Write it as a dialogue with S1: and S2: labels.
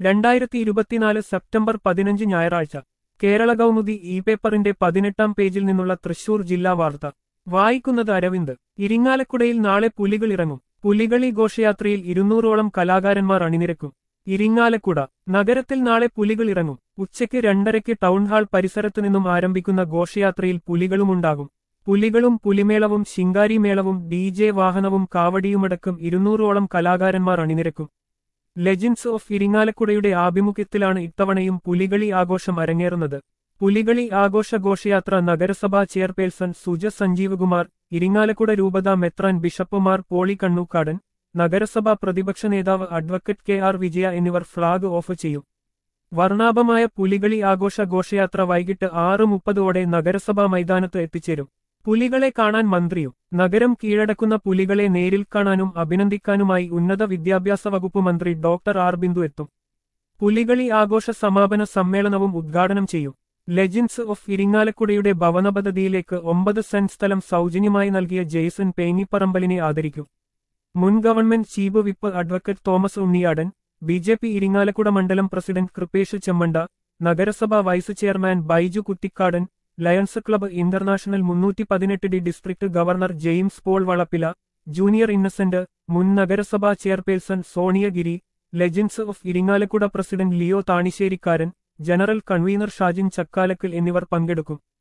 S1: രണ്ടായിരത്തി ഇരുപത്തിനാല് സെപ്റ്റംബർ പതിനഞ്ച് ഞായറാഴ്ച കേരള കൗമുദി ഇ പേപ്പറിന്റെ പതിനെട്ടാം പേജിൽ നിന്നുള്ള തൃശൂർ ജില്ലാ വാർത്ത വായിക്കുന്നത് അരവിന്ദ് ഇരിങ്ങാലക്കുടയിൽ നാളെ പുലികൾ ഇറങ്ങും പുലികളി ഘോഷയാത്രയിൽ ഇരുന്നൂറോളം കലാകാരന്മാർ അണിനിരക്കും ഇരിങ്ങാലക്കുട നഗരത്തിൽ നാളെ പുലികൾ ഇറങ്ങും ഉച്ചയ്ക്ക് രണ്ടരയ്ക്ക് ടൗൺഹാൾ പരിസരത്തു നിന്നും ആരംഭിക്കുന്ന ഘോഷയാത്രയിൽ പുലികളുമുണ്ടാകും പുലികളും പുലിമേളവും ശിങ്കാരിമേളവും ഡി ജെ വാഹനവും കാവടിയുമടക്കം ഇരുന്നൂറോളം കലാകാരന്മാർ അണിനിരക്കും ലെജൻസ് ഓഫ് ഇരിങ്ങാലക്കുടയുടെ ആഭിമുഖ്യത്തിലാണ് ഇത്തവണയും പുലികളി ആഘോഷം അരങ്ങേറുന്നത് പുലികളി ആഘോഷ ഘോഷയാത്ര നഗരസഭാ ചെയർപേഴ്സൺ സുജ സഞ്ജീവ് കുമാർ ഇരിങ്ങാലക്കുട രൂപത മെത്രാൻ ബിഷപ്പുമാർ പോളി കണ്ണൂക്കാടൻ നഗരസഭാ പ്രതിപക്ഷ നേതാവ് അഡ്വക്കേറ്റ് കെ ആർ വിജയ എന്നിവർ ഫ്ളാഗ് ഓഫ് ചെയ്യും വർണ്ണാഭമായ പുലികളി ആഘോഷ ഘോഷയാത്ര വൈകിട്ട് ആറ് മുപ്പതോടെ നഗരസഭാ മൈതാനത്ത് എത്തിച്ചേരും പുലികളെ കാണാൻ മന്ത്രിയും നഗരം കീഴടക്കുന്ന പുലികളെ നേരിൽ കാണാനും അഭിനന്ദിക്കാനുമായി ഉന്നത വിദ്യാഭ്യാസ വകുപ്പ് മന്ത്രി ഡോക്ടർ ആർ ബിന്ദു എത്തും പുലികളി ആഘോഷ സമാപന സമ്മേളനവും ഉദ്ഘാടനം ചെയ്യും ലെജൻസ് ഓഫ് ഇരിങ്ങാലക്കുടയുടെ ഭവന പദ്ധതിയിലേക്ക് ഒമ്പത് സെന്റ് സ്ഥലം സൗജന്യമായി നൽകിയ ജെയ്സൺ പേങ്ങിപ്പറമ്പലിനെ ആദരിക്കും മുൻ government chief whip advocate Thomas Unniyadan B J P Irinjalakuda മണ്ഡലം പ്രസിഡന്റ് കൃപേഷ് ചെമ്മണ്ട നഗരസഭാ vice chairman Baiju Kuthikkadan Lions Club International മുന്നൂറ്റി പതിനെട്ട് D district governor James Paul Valappila junior Innocent മുൻ നഗരസഭാ chairperson Soniyagiri legends of Irinjalakuda president Leo Thanisserykkaran general convener Shajin Chakkalakkal എന്നിവർ പങ്കെടുക്കും